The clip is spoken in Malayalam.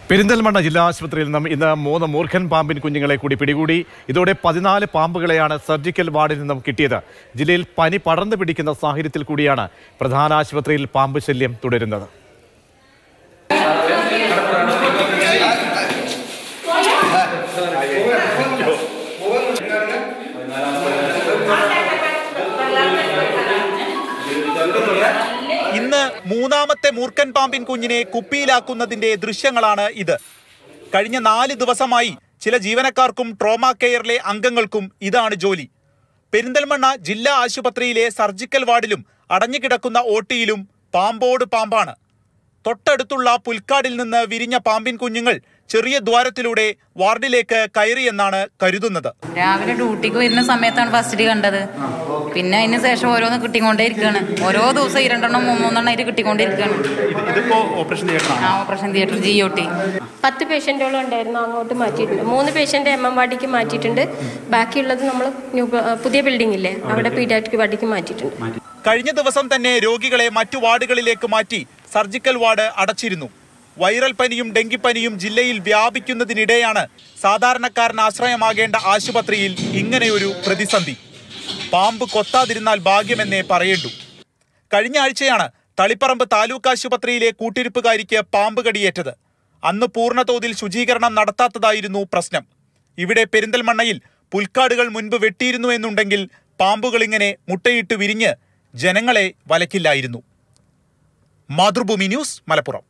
പെരിന്തൽമണ്ണ ജില്ലാ ആശുപത്രിയിൽ നിന്നും ഇന്ന് മൂന്ന് മൂർഖൻ പാമ്പിൻ കുഞ്ഞുങ്ങളെ കൂടി പിടികൂടി ഇതോടെ പതിനാല് പാമ്പുകളെയാണ് സർജിക്കൽ വാർഡിൽ നിന്നും കിട്ടിയത് ജില്ലയിൽ പനി പടർന്നു പിടിക്കുന്ന സാഹചര്യത്തിൽ കൂടിയാണ് പ്രധാന ആശുപത്രിയിൽ പാമ്പ് ശല്യം തുടരുന്നത് ഇന്ന് മൂന്നാമത്തെ മൂർഖൻ പാമ്പിൻ കുഞ്ഞിനെ കുപ്പിയിലാക്കുന്നതിന്റെ ദൃശ്യങ്ങളാണ് ഇത് കഴിഞ്ഞ നാല് ദിവസമായി ചില ജീവനക്കാർക്കും ട്രോമ കെയറിലെ അംഗങ്ങൾക്കും ഇതാണ് ജോലി പെരിന്തൽമണ്ണ ജില്ലാ ആശുപത്രിയിലെ സർജിക്കൽ വാർഡിലും അടഞ്ഞുകിടക്കുന്ന ഓട്ടിയിലും പാമ്പോട് പാമ്പാണ് തൊട്ടടുത്തുള്ള പുൽക്കാടിൽ നിന്ന് വിരിഞ്ഞ പാമ്പിൻ കുഞ്ഞുങ്ങൾ ചെറിയ ദ്വാരത്തിലൂടെ വാർഡിലേക്ക് കയറിയെന്നാണ് കരുതുന്നത് രാവിലെ ഡ്യൂട്ടിക്ക് വരുന്ന സമയത്താണ് ഫസ്റ്റ് കണ്ടത് പിന്നെ അതിന് ശേഷം ഓരോന്ന് കിട്ടിക്കൊണ്ടേ ഇരിക്കുകയാണ് ഓരോ ദിവസം ഈ രണ്ടെണ്ണം മൂന്നെണ്ണം ആയിട്ട് കിട്ടിക്കൊണ്ടിരിക്കുകയാണ് ഇതിപ്പോ ഓപ്പറേഷൻ ചെയ്യണം ആ operation theatre G O T പത്ത് പേഷ്യൻറ്റോളം ഉണ്ടായിരുന്നു അങ്ങോട്ട് മാറ്റിയിട്ടുണ്ട് മൂന്ന് പേഷ്യൻ്റ് എം എം വാർഡിക്ക് മാറ്റിയിട്ടുണ്ട് ബാക്കിയുള്ളത് നമ്മൾ ന്യൂ പുതിയ ബിൽഡിംഗ് ഇല്ലേ അവിടെ പീഡിയാട്രിക് വാർഡിക്ക് മാറ്റിയിട്ടുണ്ട് കഴിഞ്ഞ ദിവസം തന്നെ രോഗികളെ മറ്റു വാർഡുകളിലേക്ക് മാറ്റി സർജിക്കൽ വാർഡ് അടച്ചിരുന്നു വൈറൽ പനിയും ഡെങ്കിപ്പനിയും ജില്ലയിൽ വ്യാപിക്കുന്നതിനിടെയാണ് സാധാരണക്കാരന് ആശ്രയമാകേണ്ട ആശുപത്രിയിൽ ഇങ്ങനെയൊരു പ്രതിസന്ധി പാമ്പ് കൊത്താതിരുന്നാൽ ഭാഗ്യമെന്നേ പറയേണ്ടു കഴിഞ്ഞ ആഴ്ചയാണ് തളിപ്പറമ്പ് താലൂക്ക് ആശുപത്രിയിലെ കൂട്ടിരിപ്പുകാരിക്ക് പാമ്പ് കടിയേറ്റത് അന്ന് പൂർണ്ണതോതിൽ ശുചീകരണം നടത്താത്തതായിരുന്നു പ്രശ്നം ഇവിടെ പെരിന്തൽമണ്ണയിൽ പുൽക്കാടുകൾ മുൻപ് വെട്ടിയിരുന്നു എന്നുണ്ടെങ്കിൽ പാമ്പുകൾ ഇങ്ങനെ മുട്ടയിട്ട് വിരിഞ്ഞ് ജനങ്ങളെ വലക്കില്ലായിരുന്നു മാതൃഭൂമി ന്യൂസ് മലപ്പുറം